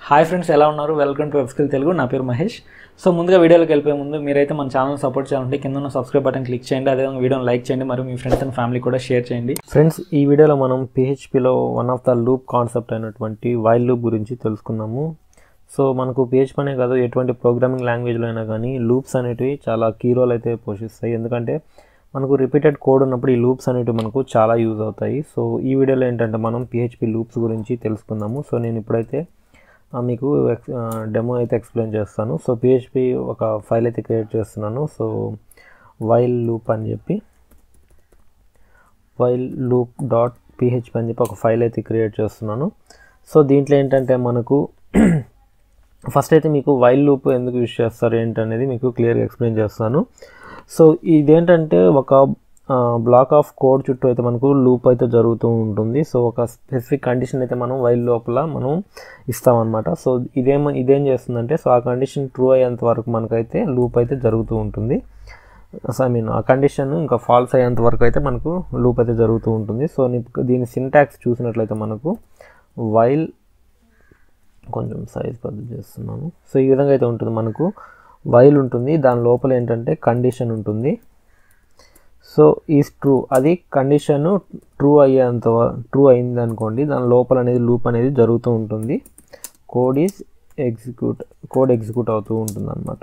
hi friends ఎలా ఉన్నారు welcome to వెబ్స్కిల్ Telugu నా పేరు మహేష్ సో ముందుగా వీడియోలోకి వెళ్ళిపోయే ముందు మీరైతే మన ఛానల్ సపోర్ట్ చేయాలంటే కింద ఉన్న సబ్స్క్రైబ్ బటన్ క్లిక్ చేయండి అదేవిధంగా వీడియోని లైక్ చేయండి మరియు మీ ఫ్రెండ్స్ అండ్ ఫ్యామిలీ కూడా షేర్ చేయండి ఫ్రెండ్స్ ఈ వీడియోలో మనం పిహెచ్పిలో one of the loop concept అయినటువంటి వైల్ లూప్ గురించి తెలుసుకున్నాము సో మనకు పిహెచ్పి అనే కాదు ఎటువంటి ప్రోగ్రామింగ్ లాంగ్వేజ్లో అయినా కానీ లూప్స్ అనేటివి చాలా కీ రోల్ అయితే పోషిస్తాయి ఎందుకంటే మనకు రిపీటెడ్ కోడ్ ఉన్నప్పుడు ఈ లూప్స్ అనేటివి మనకు చాలా యూజ్ అవుతాయి సో ఈ వీడియోలో ఏంటంటే మనం పిహెచ్పి లూప్స్ గురించి తెలుసుకుందాము సో నేను ఇప్పుడైతే ఆ, మీకు డెమో అయితే ఎక్స్ప్లెయిన్ చేస్తాను సో పిహెచ్పి ఒక ఫైల్ అయితే క్రియేట్ చేస్తున్నాను సో వైల్ లూప్ అని చెప్పి వైల్ లూప్ డాట్ పిహెచ్పి అని చెప్పి ఒక ఫైల్ అయితే క్రియేట్ చేస్తున్నాను సో దీంట్లో ఏంటంటే మనకు ఫస్ట్ అయితే మీకు వైల్ లూప్ ఎందుకు యూజ్ చేస్తారు ఏంటనేది మీకు క్లియర్గా ఎక్స్ప్లెయిన్ చేస్తాను సో ఇదేంటంటే ఒక బ్లాక్ ఆఫ్ కోడ్ చుట్టూ అయితే మనకు లూప్ అయితే జరుగుతూ ఉంటుంది సో ఒక స్పెసిఫిక్ కండిషన్ అయితే మనం వైల్ లోపల మనం ఇస్తామన్నమాట సో ఇదేం ఇదేం చేస్తుందంటే సో ఆ కండిషన్ ట్రూ అయ్యేంత వరకు మనకైతే లూప్ అయితే జరుగుతూ ఉంటుంది సో ఐ మీన్ ఆ కండిషన్ ఇంకా ఫాల్స్ అయ్యేంత వరకు అయితే మనకు లూప్ అయితే జరుగుతూ ఉంటుంది సో నీ- దీని సింటాక్స్ చూసినట్లయితే మనకు వైల్ కొంచెం సైజ్ పెద్ద చేస్తున్నాను సో ఈ విధంగా అయితే ఉంటుంది మనకు వైల్ ఉంటుంది దాని లోపల ఏంటంటే కండిషన్ ఉంటుంది సో ఈజ్ ట్రూ అది కండిషన్ ట్రూ అయ్యేంత ట్రూ అయింది అనుకోండి దాని లోపల అనేది లూప్ అనేది జరుగుతూ ఉంటుంది code is execute code execute అవుతూ ఉంటుంది అనమాట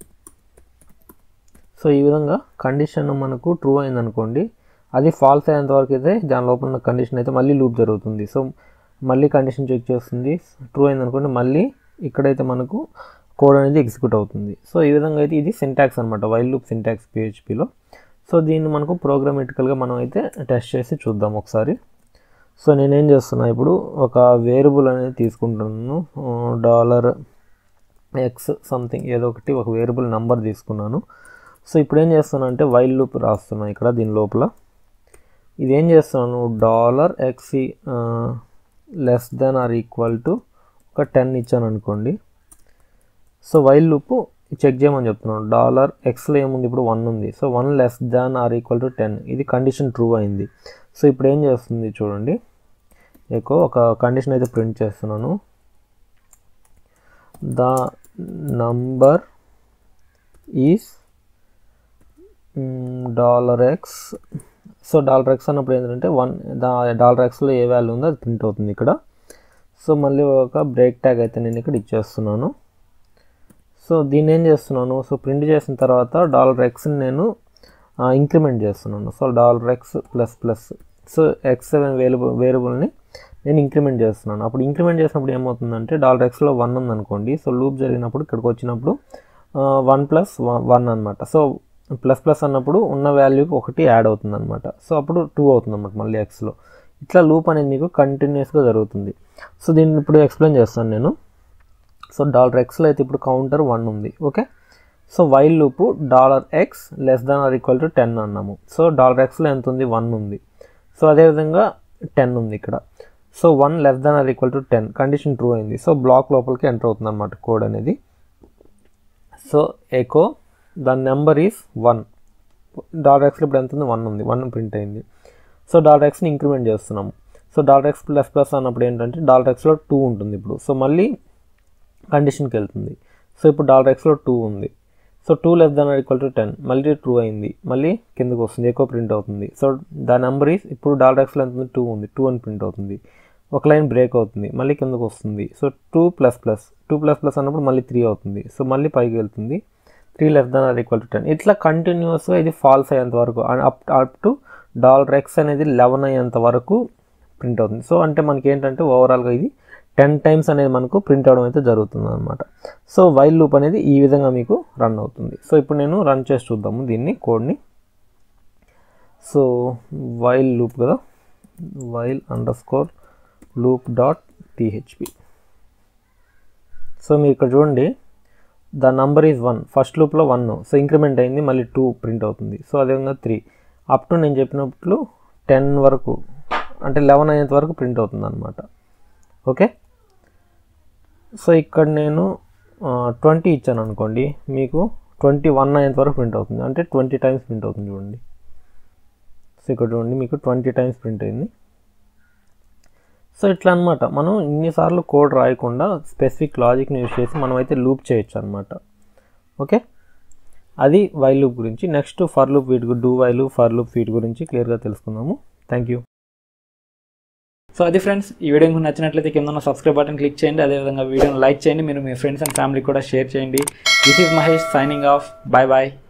సో ఈ విధంగా కండిషన్ మనకు ట్రూ అయింది అనుకోండి అది ఫాల్స్ అయ్యేంత వరకు అయితే దాని లోపల ఉన్న కండిషన్ అయితే మళ్ళీ లూప్ జరుగుతుంది సో మళ్ళీ కండిషన్ చెక్ చేస్తుంది ట్రూ అయింది అనుకోండి మళ్ళీ ఇక్కడైతే మనకు కోడ్ అనేది ఎగ్జిక్యూట్ అవుతుంది సో ఈ విధంగా అయితే ఇది సింటాక్స్ అనమాట వైల్ లూప్ సింటాక్స్ పిహెచ్పిలో సో దీన్ని మనకు ప్రోగ్రామెటికల్గా మనం అయితే టెస్ట్ చేసి చూద్దాం ఒకసారి సో నేనేం చేస్తున్నా ఇప్పుడు ఒక వేరియబుల్ అనేది తీసుకుంటున్నాను డాలర్ ఎక్స్ సంథింగ్ ఏదో ఒకటి ఒక వేరియబుల్ నెంబర్ తీసుకున్నాను సో ఇప్పుడు ఏం చేస్తున్నాను అంటే వైల్ లూప్ రాస్తున్నాను ఇక్కడ దీని లోపల ఇది ఏం చేస్తున్నాను dollar x less than or equal to ఒక టెన్ ఇచ్చాను అనుకోండి సో వైల్ లూప్ చెక్ చేయమని చెప్తున్నాను డాలర్ ఎక్స్లో ఏముంది ఇప్పుడు వన్ ఉంది so one less than or equal to ten ఇది కండిషన్ ట్రూ అయింది సో ఇప్పుడు ఏం చేస్తుంది చూడండి ఎక్కువ ఒక కండిషన్ అయితే ప్రింట్ చేస్తున్నాను the number is dollar x so dollar x అన్నప్పుడు ఏంటంటే వన్ దా డాలర్ ఎక్స్లో ఏ వాల్యూ ఉందో అది ప్రింట్ అవుతుంది ఇక్కడ సో మళ్ళీ ఒక బ్రేక్ ట్యాగ్ అయితే నేను ఇక్కడ ఇచ్చేస్తున్నాను సో దీన్ని ఏం చేస్తున్నాను సో ప్రింట్ చేసిన తర్వాత డాలర్ ఎక్స్ని నేను ఇంక్రిమెంట్ చేస్తున్నాను so dollar x plus plus so x seven variable వేరియబుల్ని నేను ఇంక్రిమెంట్ చేస్తున్నాను అప్పుడు ఇంక్రిమెంట్ చేసినప్పుడు ఏమవుతుందంటే డాలర్ ఎక్స్లో వన్ ఉందనుకోండి సో లూప్ జరిగినప్పుడు ఇక్కడికి వచ్చినప్పుడు వన్ ప్లస్ వన్ అనమాట సో ప్లస్ ప్లస్ అన్నప్పుడు ఉన్న వాల్యూకి ఒకటి యాడ్ అవుతుంది అనమాట సో అప్పుడు టూ అవుతుంది అనమాట మళ్ళీ ఎక్స్లో ఇట్లా లూప్ అనేది మీకు కంటిన్యూస్గా జరుగుతుంది సో దీన్ని ఇప్పుడు ఎక్స్ప్లెయిన్ చేస్తాను నేను సో డాలర్ ఎక్స్లో అయితే ఇప్పుడు కౌంటర్ వన్ ఉంది okay so while loop dollar x less than or equal to ten అన్నాము సో డాలర్ ఎక్స్లో ఎంత ఉంది వన్ ఉంది సో అదేవిధంగా టెన్ ఉంది ఇక్కడ so one less than or equal to ten condition true అయింది సో బ్లాక్ లోపలికి ఎంటర్ అవుతుంది అనమాట కోడ్ అనేది సో ఎకో దాని నెంబర్ ఈస్ వన్ డాలర్ ఎక్స్లో ఇప్పుడు ఎంత ఉంది వన్ ఉంది వన్ ప్రింట్ అయింది సో డాలర్ ఎక్స్ని ఇంక్రిమెంట్ చేస్తున్నాము so dollar x plus plus అన్నప్పుడు ఏంటంటే డాలర్ ఎక్స్లో టూ ఉంటుంది ఇప్పుడు సో మళ్ళీ కండిషన్కి వెళ్తుంది సో ఇప్పుడు డాలర్ ఎక్స్లో టూ ఉంది so two less than equal to ten మళ్ళీ ట్రూ అయింది మళ్ళీ కిందకు వస్తుంది ఎక్కువ ప్రింట్ అవుతుంది సో దా నెంబర్ ఈస్ ఇప్పుడు డాలర్ ఎక్స్లో ఎంత ఉంది టూ ఉంది టూ అని ప్రింట్ అవుతుంది ఒక లైన్ బ్రేక్ అవుతుంది మళ్ళీ కిందకు వస్తుంది so two plus plus two plus plus అన్నప్పుడు మళ్ళీ త్రీ అవుతుంది సో మళ్ళీ పైకి వెళ్తుంది three less than or equal to ten ఇట్లా కంటిన్యూస్గా ఇది ఫాల్స్ అయ్యేంత వరకు up up to dollar x అనేది లెవెన్ అయ్యేంత వరకు ప్రింట్ అవుతుంది సో అంటే మనకి ఏంటంటే ఓవరాల్గా ఇది టెన్ టైమ్స్ అనేది మనకు ప్రింట్ అవడం అయితే జరుగుతుంది అనమాట సో వైల్ లూప్ అనేది ఈ విధంగా మీకు రన్ అవుతుంది సో ఇప్పుడు నేను రన్ చేసి చూద్దాము దీన్ని కోడ్ని సో వైల్ లూప్ కదా while underscore loop dot PHP so మీరు ఇక్కడ చూడండి the number is one first లూప్లో వన్ సో ఇంక్రిమెంట్ అయింది మళ్ళీ టూ ప్రింట్ అవుతుంది సో అదేవిధంగా త్రీ అప్ టు నేను చెప్పినట్లు టెన్ వరకు అంటే లెవెన్ అయ్యేంత వరకు ప్రింట్ అవుతుంది అనమాట ఓకే సో ఇక్కడ నేను ట్వంటీ ఇచ్చాను అనుకోండి మీకు ట్వంటీ వన్ అయ్యేంత వరకు ప్రింట్ అవుతుంది అంటే ట్వంటీ టైమ్స్ ప్రింట్ అవుతుంది చూడండి సో ఇక్కడ చూడండి మీకు ట్వంటీ టైమ్స్ ప్రింట్ అయింది సో ఇట్లా అనమాట మనం ఇన్నిసార్లు కోడ్ రాయకుండా స్పెసిఫిక్ లాజిక్ని యూస్ చేసి మనం అయితే లూప్ చేయొచ్చు అనమాట ఓకే అది వైల్ లూప్ గురించి నెక్స్ట్ ఫర్ లూప్ వీటి డూ వైల్ ఫర్ లూప్ వీటి గురించి క్లియర్గా తెలుసుకుందాము థ్యాంక్ యూ సో అది ఫ్రెండ్స్ ఈ వీడియో మీకు నచ్చినట్లయితే కింద ఉన్న సబ్స్క్రైబ్ బటన్ క్లిక్ చేయండి అదేవిధంగా వీడియోని లైక్ చేయండి మీరు మీ ఫ్రెండ్స్ అండ్ ఫ్యామిలీ కూడా షేర్ చేయండి this is Mahesh signing off bye bye